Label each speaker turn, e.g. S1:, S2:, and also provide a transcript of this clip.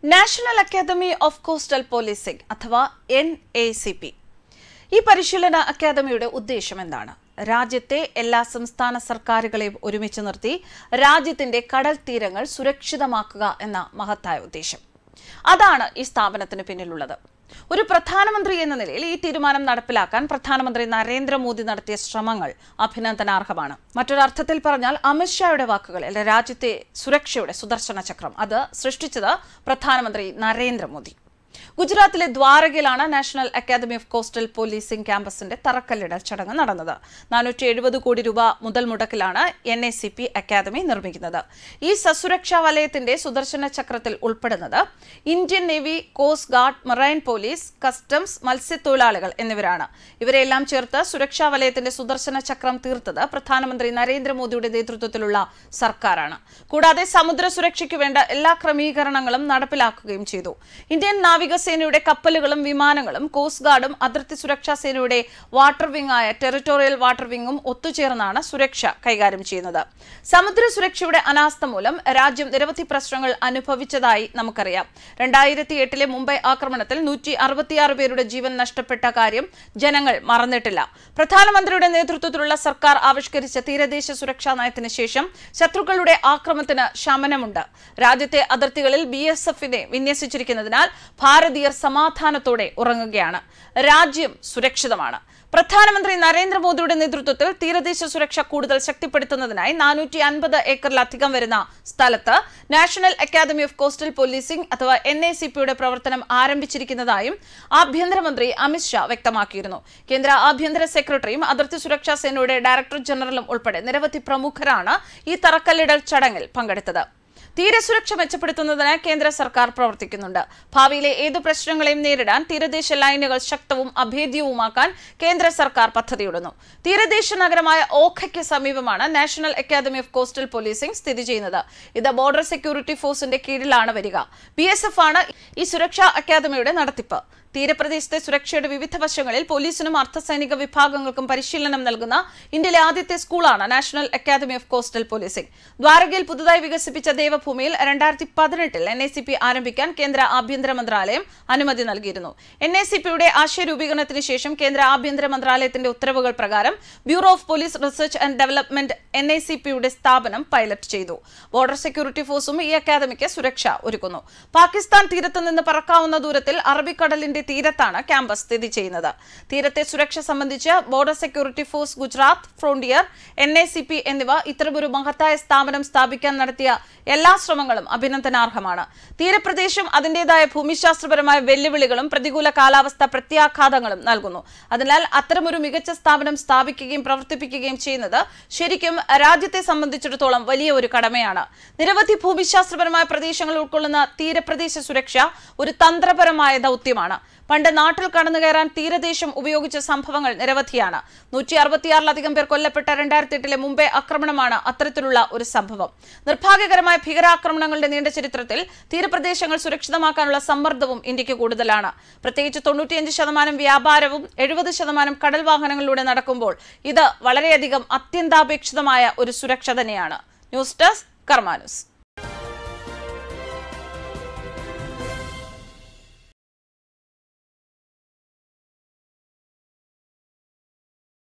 S1: national academy of coastal policing അഥവാ N A C P ഈ പരിശീലന അക്കാദമിയുടെ ഉദ്ദേശം എന്താണ് രാജ്യത്തെ എല്ലാ സംസ്ഥാന സർക്കാരുകളെയും ഒരുമിച്ച് നിർത്തി രാജ്യത്തിന്റെ കടൽ തീരങ്ങൾ സുരക്ഷിതമാക്കുക എന്ന മഹത്തായ ഉദ്ദേശം അതാണ് ഈ സ്ഥാപനത്തിന് പിന്നിലുള്ളത് ഒരു പ്രധാനമന്ത്രി എന്ന നിലയിൽ ഈ തീരുമാനം നടപ്പിലാക്കാൻ പ്രധാനമന്ത്രി നരേന്ദ്രമോദി നടത്തിയ ശ്രമങ്ങൾ അഭിനന്ദനാർഹമാണ് മറ്റൊരർത്ഥത്തിൽ പറഞ്ഞാൽ അമിത്ഷായുടെ വാക്കുകളിൽ രാജ്യത്തെ സുരക്ഷയുടെ സുദർശന ചക്രം അത് സൃഷ്ടിച്ചത് പ്രധാനമന്ത്രി നരേന്ദ്രമോദി ഗുജറാത്തിലെ ദ്വാരകയിലാണ് National academy of coastal Policing ക്യാമ്പസിന്റെ തറക്കല്ലിടൽ ചടങ്ങ് നടന്നത് നാനൂറ്റി എഴുപത് കോടി രൂപ മുതൽ മുടക്കിലാണ് N A C P academy നിർമ്മിക്കുന്നത് ഈ സസുരക്ഷാ വലയത്തിന്റെ സുദർശന ചക്രത്തിൽ ഉൾപ്പെടുന്നത് Indian navy coast guard marine police customs മത്സ്യത്തൊഴിലാളികൾ എന്നിവരാണ് ഇവരെല്ലാം ചേർത്ത് സുരക്ഷാ വലയത്തിന്റെ സുദർശന ചക്രം തീർത്തത് പ്രധാനമന്ത്രി നരേന്ദ്രമോദിയുടെ നേതൃത്വത്തിലുള്ള സർക്കാരാണ് കൂടാതെ സമുദ്ര സുരക്ഷയ്ക്ക് വേണ്ട എല്ലാ ക്രമീകരണങ്ങളും നടപ്പിലാക്കുകയും ചെയ്തു ഇന്ത്യൻ നാവികസേനയുടെ കപ്പലുകളും വിമാനങ്ങളും കോസ്റ്റ് ഗാർഡും അതിർത്തി സുരക്ഷാ സേനയുടെ വാട്ടർ വിംഗ് ആയ ടെറിട്ടോറിയൽ വാട്ടർ വിംഗും ഒത്തുചേർന്നാണ് സുരക്ഷ കൈകാര്യം ചെയ്യുന്നത് സമുദ്ര സുരക്ഷയുടെ അനാസ്ഥ മൂലം രാജ്യം നിരവധി പ്രശ്നങ്ങൾ അനുഭവിച്ചതായി നമുക്കറിയാം രണ്ടായിരത്തി എട്ടിലെ മുംബൈ ആക്രമണത്തിൽ നൂറ്റി അറുപത്തിയാറ് പേരുടെ ജീവൻ നഷ്ടപ്പെട്ട കാര്യം ജനങ്ങൾ മറന്നിട്ടില്ല പ്രധാനമന്ത്രിയുടെ നേതൃത്വത്തിലുള്ള സർക്കാർ ആവിഷ്കരിച്ച തീരദേശ സുരക്ഷാ നയത്തിന് ശേഷം ശത്രുക്കളുടെ ആക്രമണത്തിന് ശമനമുണ്ട് രാജ്യത്തെ അതിർത്തികളിൽ ബി എസ് എഫിനെ വിന്യസിച്ചിരിക്കുന്നതിനാൽ ഭാരതീയർ സമാധാനത്തോടെ ഉറങ്ങുകയാണ് രാജ്യം സുരക്ഷിതമാണ് പ്രധാനമന്ത്രി നരേന്ദ്രമോദിയുടെ നേതൃത്വത്തിൽ തീരദേശ സുരക്ഷ കൂടുതൽ ശക്തിപ്പെടുത്തുന്നതിനായി നാനൂറ്റി അൻപത് ഏക്കറിലധികം വരുന്ന സ്ഥലത്ത് national academy of coastal policing അഥവാ എൻ എ സി പിയുടെ പ്രവർത്തനം ആരംഭിച്ചിരിക്കുന്നതായും ആഭ്യന്തരമന്ത്രി അമിത്ഷാ വ്യക്തമാക്കിയിരുന്നു കേന്ദ്ര ആഭ്യന്തര സെക്രട്ടറിയും അതിർത്തി സുരക്ഷാ സേനയുടെ ഡയറക്ടർ ജനറലും ഉൾപ്പെടെ നിരവധി പ്രമുഖരാണ് ഈ തറക്കല്ലിടൽ ചടങ്ങിൽ പങ്കെടുത്തത് തീരസുരക്ഷ മെച്ചപ്പെടുത്തുന്നതിന് കേന്ദ്ര സർക്കാർ പ്രവർത്തിക്കുന്നുണ്ട് ഭാവിയിലെ ഏതു പ്രശ്നങ്ങളെയും നേരിടാൻ തീരദേശ ലൈനുകൾ ശക്തവും അഭേദ്യവുമാക്കാൻ കേന്ദ്ര സർക്കാർ പദ്ധതിയിടുന്നു തീരദേശ നഗരമായ ഓഖയ്ക്ക് സമീപമാണ് national academy of coastal policing സ്ഥിതി ചെയ്യുന്നത് ഇത് ബോർഡർ സെക്യൂരിറ്റി ഫോഴ്സിന്റെ കീഴിലാണ് വരിക ബി ആണ് ഈ സുരക്ഷാ അക്കാദമിയുടെ നടത്തിപ്പ് തീരപ്രദേശത്തെ സുരക്ഷയുടെ വിവിധ വശങ്ങളിൽ പോലീസിനും അർദ്ധസൈനിക വിഭാഗങ്ങൾക്കും പരിശീലനം നൽകുന്ന ഇന്ത്യയിലെ ആദ്യത്തെ സ്കൂളാണ് national academy of coastal policing ദ്വാരകയിൽ പുതുതായി വികസിപ്പിച്ച ദേവഭൂമിയിൽ രണ്ടായിരത്തി പതിനെട്ടിൽ എൻ എ സി പി ആരംഭിക്കാൻ കേന്ദ്ര ആഭ്യന്തര മന്ത്രാലയം അനുമതി നൽകിയിരുന്നു എൻ എ സി പിയുടെ ആശയ രൂപീകരണത്തിന് ശേഷം കേന്ദ്ര ആഭ്യന്തര മന്ത്രാലയത്തിന്റെ ഉത്തരവുകൾ പ്രകാരം bureau of police research and development N I C പിയുടെ സ്ഥാപനം പൈലറ്റ് ചെയ്തു ബോർഡർ സെക്യൂരിറ്റി ഫോഴ്സും ഈ അക്കാദമിക്ക് സുരക്ഷ ഒരുക്കുന്നു പാകിസ്ഥാൻ തീരത്ത് നിന്ന് പറക്കാവുന്ന ദൂരത്തിൽ അറബിക്കടലിന്റെ തീരത്താണ് ക്യാമ്പസ് സ്ഥിതി ചെയ്യുന്നത് തീരത്തെ സുരക്ഷ സംബന്ധിച്ച് border security force Gujarat frontier N A C P എന്നിവ ഇത്തരമൊരു മഹത്തായ സ്ഥാപനം സ്ഥാപിക്കാൻ നടത്തിയ എല്ലാ ശ്രമങ്ങളും അഭിനന്ദനാർഹമാണ് തീരപ്രദേശം അതിന്റേതായ ഭൂമിശാസ്ത്രപരമായ വെല്ലുവിളികളും പ്രതികൂല കാലാവസ്ഥ പ്രത്യാഘാതങ്ങളും നൽകുന്നു അതിനാൽ അത്തരമൊരു മികച്ച സ്ഥാപനം സ്ഥാപിക്കുകയും പ്രവർത്തിപ്പിക്കുകയും ചെയ്യുന്നത് ശരിക്കും രാജ്യത്തെ സംബന്ധിച്ചിടത്തോളം വലിയ ഒരു കടമയാണ് നിരവധി ഭൂമിശാസ്ത്രപരമായ പ്രദേശങ്ങൾ ഉൾക്കൊള്ളുന്ന തീരപ്രദേശ സുരക്ഷ ഒരു തന്ത്രപരമായ ദൗത്യമാണ് പണ്ട് നാട്ടിൽ കടന്നു കയറാൻ തീരദേശം ഉപയോഗിച്ച സംഭവങ്ങൾ നിരവധിയാണ് നൂറ്റി അറുപത്തിയാറിലധികം പേർ കൊല്ലപ്പെട്ട രണ്ടായിരത്തി എട്ടിലെ മുംബൈ ആക്രമണമാണ് അത്തരത്തിലുള്ള ഒരു സംഭവം നിർഭാഗ്യകരമായ ഭീകരാക്രമണങ്ങളുടെ നീണ്ട ചരിത്രത്തിൽ തീരപ്രദേശങ്ങൾ സുരക്ഷിതമാക്കാനുള്ള സമ്മർദ്ദവും ഇന്ത്യക്ക് കൂടുതലാണ് പ്രത്യേകിച്ച് തൊണ്ണൂറ്റിയഞ്ച് ശതമാനം വ്യാപാരവും എഴുപത് ശതമാനം കടൽ വാഹനങ്ങളിലൂടെ നടക്കുമ്പോൾ ഇത് വളരെയധികം അത്യന്താപേക്ഷിതമായ ഒരു സുരക്ഷ തന്നെയാണ് ന്യൂസ് ഡെസ്ക് കർമാനുസ്